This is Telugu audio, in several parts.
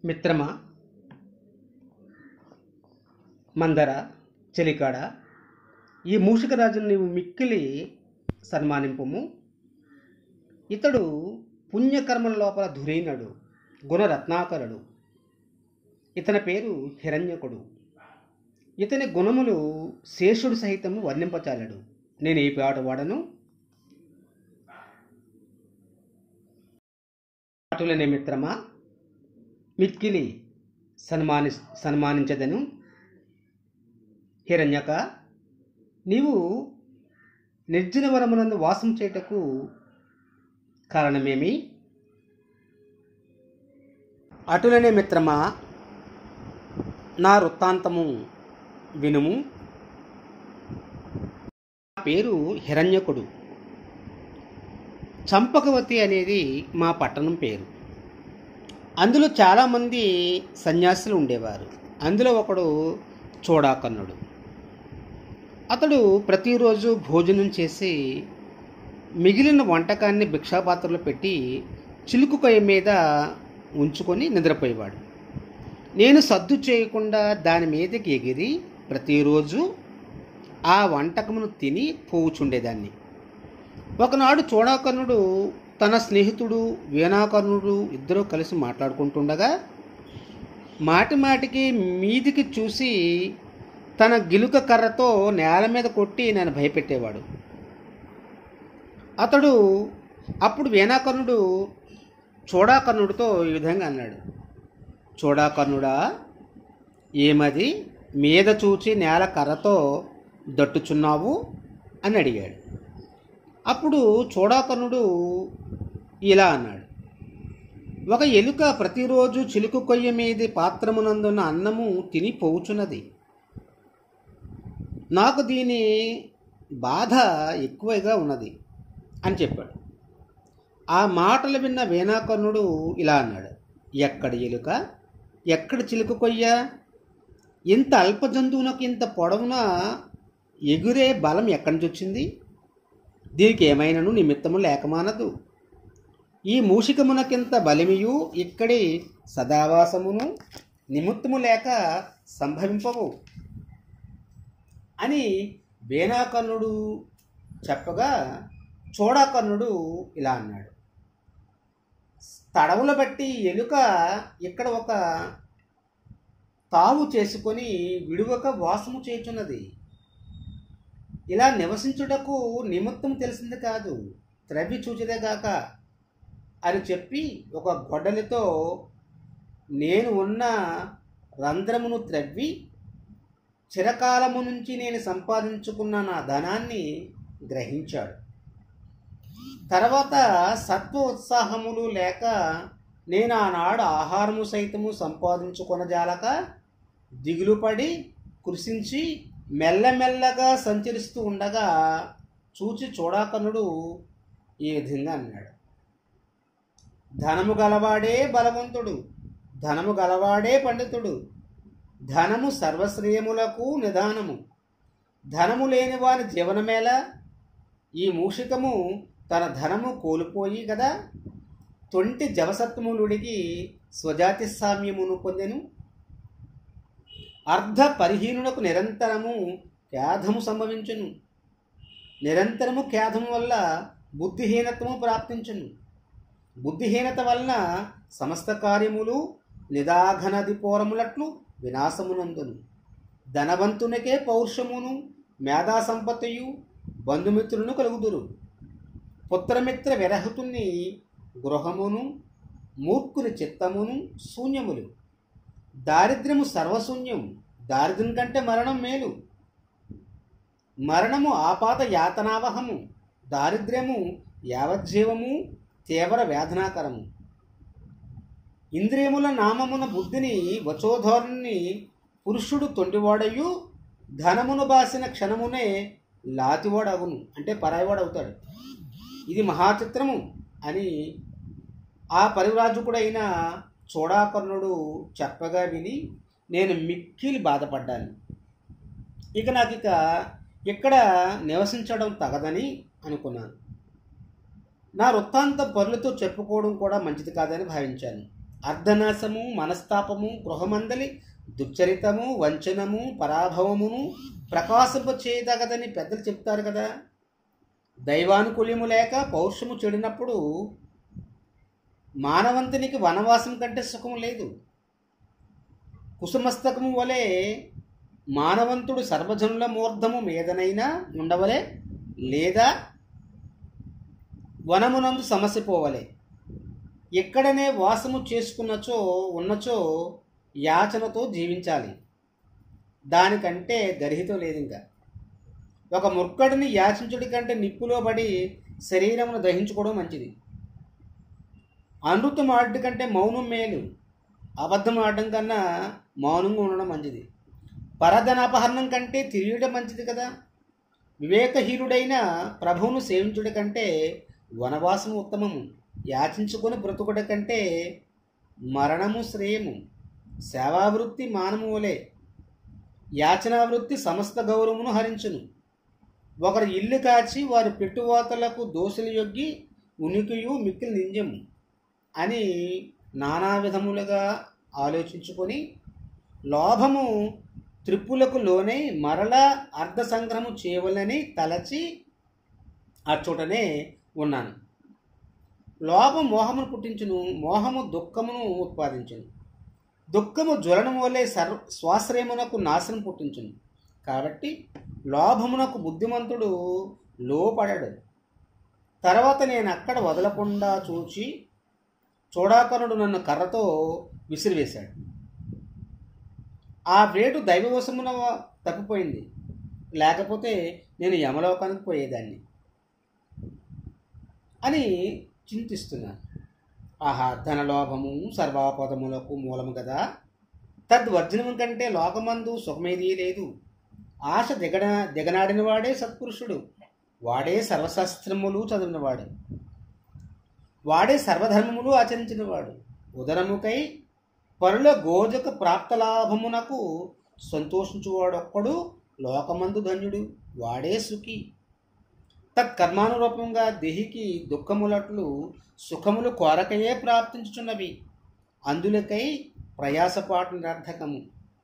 మిత్రమా మందర చెలికాడ ఈ మూషికరాజును నీవు మిక్కిలి సన్మానింపుము ఇతడు పుణ్యకర్మల లోపల ధురీనుడు గుణరత్నాకరుడు ఇతని పేరు హిరణ్యకుడు ఇతని గుణములు శేషుడు సహితము వర్ణింపచాలడు నేను ఈ పాట వాడను పాటులనే మిత్రమా మిక్కిలి సన్మాని సన్మానించదను హిరణ్యక నీవు నిర్జన వరమునందు వాసం చేయుటకు కారణమేమి అటులనే మిత్రమా నా వృత్తాంతము వినుము నా పేరు హిరణ్యకుడు చంపకవతి అనేది మా పట్టణం పేరు అందులో చాలామంది సన్యాసులు ఉండేవారు అందులో ఒకడు చూడాకన్నుడు అతడు ప్రతిరోజు భోజనం చేసి మిగిలిన వంటకాన్ని భిక్షాపాత్రలో పెట్టి చిలుకు కొయ్య మీద ఉంచుకొని నిద్రపోయేవాడు నేను సద్దు చేయకుండా దాని మీదకి ఎగిరి ప్రతిరోజు ఆ వంటకమును తిని పోవుచుండేదాన్ని ఒకనాడు చూడాకర్ణుడు తన స్నేహితుడు వీణాకర్ణుడు ఇద్దరూ కలిసి మాట్లాడుకుంటుండగా మాటి మాటికి మీదికి చూసి తన గిలుక కర్రతో నేల మీద కొట్టి నేను భయపెట్టేవాడు అతడు అప్పుడు వీణాకర్ణుడు చూడాకర్ణుడితో ఈ విధంగా అన్నాడు చూడాకర్ణుడా ఏమది మీద చూచి నేల కర్రతో దట్టుచున్నావు అని అడిగాడు అప్పుడు చూడాకర్ణుడు ఇలా అన్నాడు ఒక ఎలుక ప్రతిరోజు చిలుకు కొయ్య మీది పాత్రమునందున్న అన్నము తిని పోవుచున్నది నాకు దీని బాధ ఎక్కువగా ఉన్నది అని చెప్పాడు ఆ మాటలు విన్న వీణాకర్ణుడు ఇలా అన్నాడు ఎక్కడ ఎలుక ఎక్కడ చిలుకు కొయ్య ఇంత అల్ప జంతువునకు ఇంత పొడవున ఎగురే బలం ఎక్కడి నుంచి వచ్చింది దీనికి ఏమైనను నిమిత్తము లేకమానదు ఈ మూషికమునకింత బలిమియు ఇక్కడి సదావాసమును నిమిత్తము లేక సంభవింపవు అని వేణాకర్ణుడు చెప్పగా చూడాకర్ణుడు ఇలా అన్నాడు తడవుల బట్టి ఎలుక ఇక్కడ ఒక తావు చేసుకొని విడువక వాసము చేయుచున్నది ఇలా నివసించుటకు నిమిత్తం తెలిసింది కాదు త్రవ్వి చూచిదేగాక అని చెప్పి ఒక గొడ్డలితో నేను ఉన్న రంధ్రమును త్రవ్వి చిరకాలము నుంచి నేను సంపాదించుకున్న నా ధనాన్ని గ్రహించాడు తర్వాత సత్వ ఉత్సాహములు లేక నేను ఆనాడు ఆహారము సైతము సంపాదించుకొనజాలక దిగులుపడి కృషించి మెల్లమెల్లగా సంచరిస్తూ ఉండగా చూచి చూడాకనుడు ఈ విధంగా అన్నాడు ధనము గలవాడే బలవంతుడు ధనము గలవాడే పండితుడు ధనము సర్వశ్రేయములకు నిదానము ధనము లేని వారి జీవనమేళ ఈ మూషికము తన ధనము కోల్పోయి కదా తొంటి జవసత్వములుడికి స్వజాతి సామ్యమును పొందెను అర్ధ పరిహీనులకు నిరంతరము ఖేదము సంభవించును నిరంతరము ఖేదము వల్ల బుద్ధిహీనత్వము ప్రాప్తించును బుద్ధిహీనత వలన సమస్త కార్యములు నిదాఘనది పోరములట్లు వినాశమునందును ధనవంతునికే పౌరుషమును మేధా సంపత్తియు బంధుమిత్రులను కలుగుదురు పుత్రమిత్ర విరహతుని గృహమును మూర్ఖుని చిత్తమును శూన్యములు దారిద్ర్యము సర్వశూన్యం దారిద్ర్యం కంటే మరణం మేలు మరణము ఆపాత యాతనావహము దారిద్ర్యము యావజ్జీవము తీవ్ర వేదనాకరము ఇంద్రియముల నామమున బుద్ధిని వచోధోరణి పురుషుడు తొండివాడయు ధనమును బాసిన క్షణమునే లాతివాడగును అంటే పరాయివాడవుతాడు ఇది మహాచిత్రము అని ఆ పరివ్రాజకుడైన చూడాకర్ణుడు చెప్పగా విని నేను మిక్కిలి బాధపడ్డాను ఇక నాకు ఇక ఇక్కడ నివసించడం తగదని అనుకున్నాను నా వృత్తాంత పరులతో చెప్పుకోవడం కూడా మంచిది కాదని భావించాను అర్ధనాశము మనస్తాపము గృహమందలి దుశ్చరితము వంచనము పరాభవమును ప్రకాశింపచేయదగదని పెద్దలు చెప్తారు కదా దైవానుకూల్యము లేక పౌరుషము చెడినప్పుడు మానవంతునికి వనవాసం కంటే సుఖం లేదు కుసుమస్తకము వలె మానవంతుడు సర్వజనుల మూర్ధము మీదనైనా ఉండవలే లేదా వనమునందు సమస్య పోవలే ఎక్కడనే వాసము చేసుకున్నచో ఉన్నచో యాచనతో జీవించాలి దానికంటే గర్హితం లేదు ఇంకా ఒక ముక్కడిని యాచించుడి కంటే నిప్పులో పడి శరీరమును దహించుకోవడం మంచిది అనృతం ఆడటం కంటే మౌనం మేలు అబద్ధం ఆడడం కన్నా మౌనంగా ఉండడం మంచిది పరధనాపహరణం కంటే తిరియడం మంచిది కదా వివేకహీనుడైన ప్రభువును సేవించుడి కంటే వనవాసము ఉత్తమము యాచించుకొని బ్రతుకుట కంటే మరణము శ్రేయము సేవావృత్తి మానము వలె యాచనావృత్తి సమస్త గౌరవమును హరించును ఒకరు ఇల్లు కాచి వారి పెట్టువాతలకు దోషులు యొగ్గి ఉనికియు మిక్కిలి నింజము అని నానా విధములుగా ఆలోచించుకొని లోభము త్రిప్పులకు లోనై మరలా అర్ధ సంగ్రహము చేయవలని తలచి అచ్చోటనే ఉన్నాను లోభం మోహమును పుట్టించును మోహము దుఃఖమును ఉత్పాదించును దుఃఖము జ్వలనము వలె సర్వ స్వాశ్రయమునకు నాశనం పుట్టించును కాబట్టి లోభమునకు బుద్ధిమంతుడు లోపడడు తర్వాత నేను అక్కడ వదలకుండా చూచి చూడాకరుడు నన్ను కర్రతో విసిరివేశాడు ఆ వేటు దైవవశమున తప్పిపోయింది లేకపోతే నేను యమలోకానికి పోయేదాన్ని అని చింతిస్తున్నాను ఆహా ధనలోభము సర్వాపదములకు మూలము కదా తద్వర్జనము కంటే లోకమందు సుఖమేదీ లేదు ఆశ దిగడ దిగనాడిన వాడే సత్పురుషుడు వాడే సర్వశాస్త్రములు చదివినవాడు వాడే సర్వధర్మములు ఆచరించినవాడు ఉదరముకై పరుల గోజక ప్రాప్తలాభమునకు సంతోషించువాడొక్కడు లోకమందు ధన్యుడు వాడే సుఖి తత్కర్మానురూపంగా దేహికి దుఃఖములట్లు సుఖములు కోరకయే ప్రాప్తించుచున్నవి అందులకై ప్రయాసపాటు నిరర్ధకము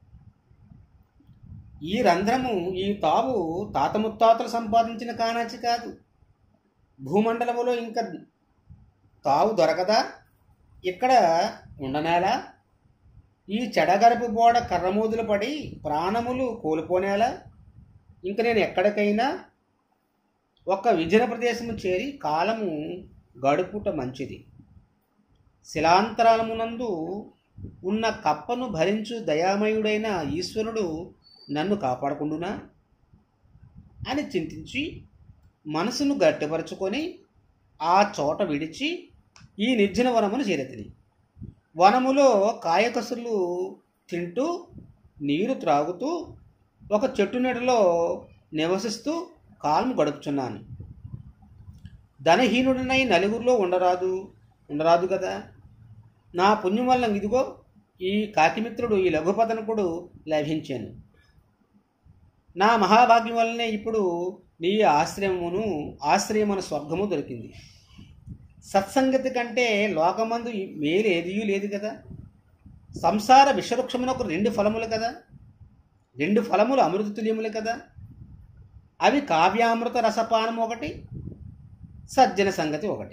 ఈ రంధ్రము ఈ తావు తాత ముత్తాతలు సంపాదించిన కానాచి కాదు భూమండలములో ఇంకా తావు దొరకదా ఇక్కడ ఉండనేలా ఈ చెడగరపు బోడ కర్రమూదులు పడి ప్రాణములు కోల్పోనేలా ఇంక నేను ఎక్కడికైనా ఒక విజన ప్రదేశము చేరి కాలము గడుపుట మంచిది శిలాంతరాలమునందు ఉన్న కప్పను భరించు దయామయుడైన ఈశ్వరుడు నన్ను కాపాడకుండునా అని చింతించి మనసును గట్టిపరుచుకొని ఆ చోట విడిచి ఈ నిర్జన వనమును చేరతిని వనములో కాయకసులు తింటూ నీరు త్రాగుతూ ఒక చెట్టు నీడలో నివసిస్తూ కాలం గడుపుచున్నాను ధనహీనుడినై నలుగురిలో ఉండరాదు ఉండరాదు కదా నా పుణ్యం వల్ల ఇదిగో ఈ కాకిమిత్రుడు ఈ లఘుపతనకుడు లభించాను నా మహాభాగ్యం వల్లనే ఇప్పుడు నీ ఆశ్రయమును ఆశ్రయమున స్వర్గము దొరికింది సత్సంగతి కంటే లోకమందు మేలు ఏదియూ లేదు కదా సంసార విషవృక్షమునకు రెండు ఫలములు కదా రెండు ఫలములు అమృత తుల్యములు కదా అవి కావ్యామృత రసపానం ఒకటి సజ్జన సంగతి ఒకటి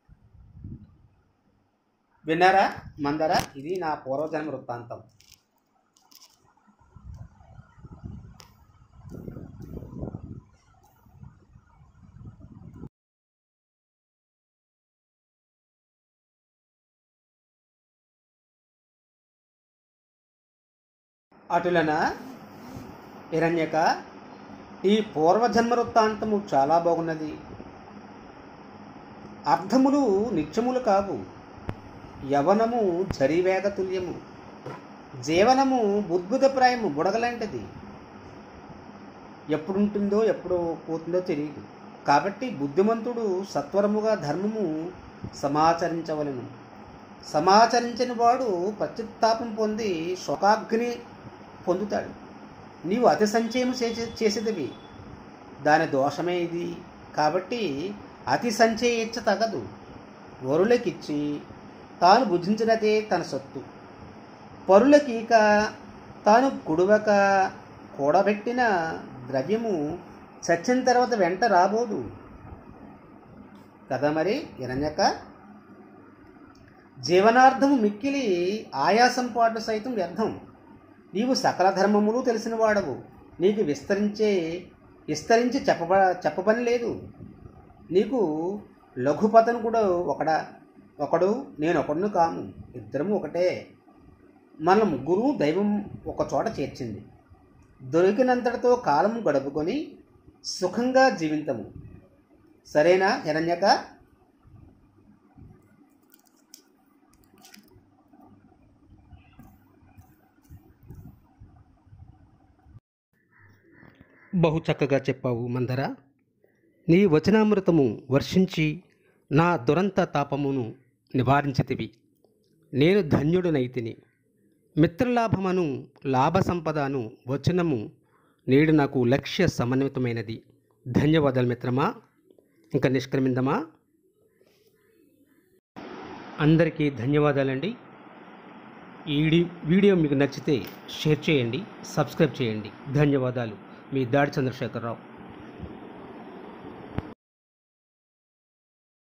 విన్నారా మందరా ఇది నా పూర్వజన్మ వృత్తాంతం అటులన హిరణ్యక ఈ పూర్వజన్మ వృత్తాంతము చాలా బాగున్నది అర్థములు నిత్యములు కావు యవనము జరివేగ తుల్యము జీవనము బుద్భుతప్రాయము బుడగలాంటిది ఎప్పుడుంటుందో ఎప్పుడు పోతుందో తెలియదు కాబట్టి బుద్ధిమంతుడు సత్వరముగా ధర్మము సమాచరించవలను సమాచరించిన వాడు పశ్చిత్తాపం పొంది శోకాగ్ని పొందుతాడు నీవు అతి సంచయము చేసే చేసేదివి దాని దోషమే ఇది కాబట్టి అతి సంచయించ తగదు వరులకిచ్చి తాను భుజించినదే తన సొత్తు పరులకీక తాను కుడువక కూడబెట్టిన ద్రవ్యము చచ్చిన తర్వాత వెంట రాబోదు కదా మరి హిరణ్యక జీవనార్థము మిక్కిలి ఆయాసం పాటు సైతం వ్యర్థం నీవు సకల ధర్మములు తెలిసిన వాడవు నీకు విస్తరించే విస్తరించి చెప్పబ చెప్పపని లేదు నీకు లఘుపతను కూడా ఒకడా ఒకడు నేను ఒకడును కాము ఇద్దరము ఒకటే మన ముగ్గురు దైవం ఒక చోట చేర్చింది దొరికినంతటితో కాలం గడుపుకొని సుఖంగా జీవింతము సరేనా హిరణ్యక బహు చక్కగా చెప్పావు మందర నీ వచనామృతము వర్షించి నా దురంత తాపమును నివారించితివి నేను ధన్యుడనైతిని మిత్రలాభమను లాభ సంపదను వచనము నేడు నాకు లక్ష్య సమన్వితమైనది ధన్యవాదాలు మిత్రమా ఇంకా నిష్క్రమిందమా అందరికీ ధన్యవాదాలండి ఈ వీడి- వీడియో మీకు నచ్చితే షేర్ చేయండి సబ్స్క్రైబ్ చేయండి ధన్యవాదాలు మీ దాడి చంద్రశేఖరరావు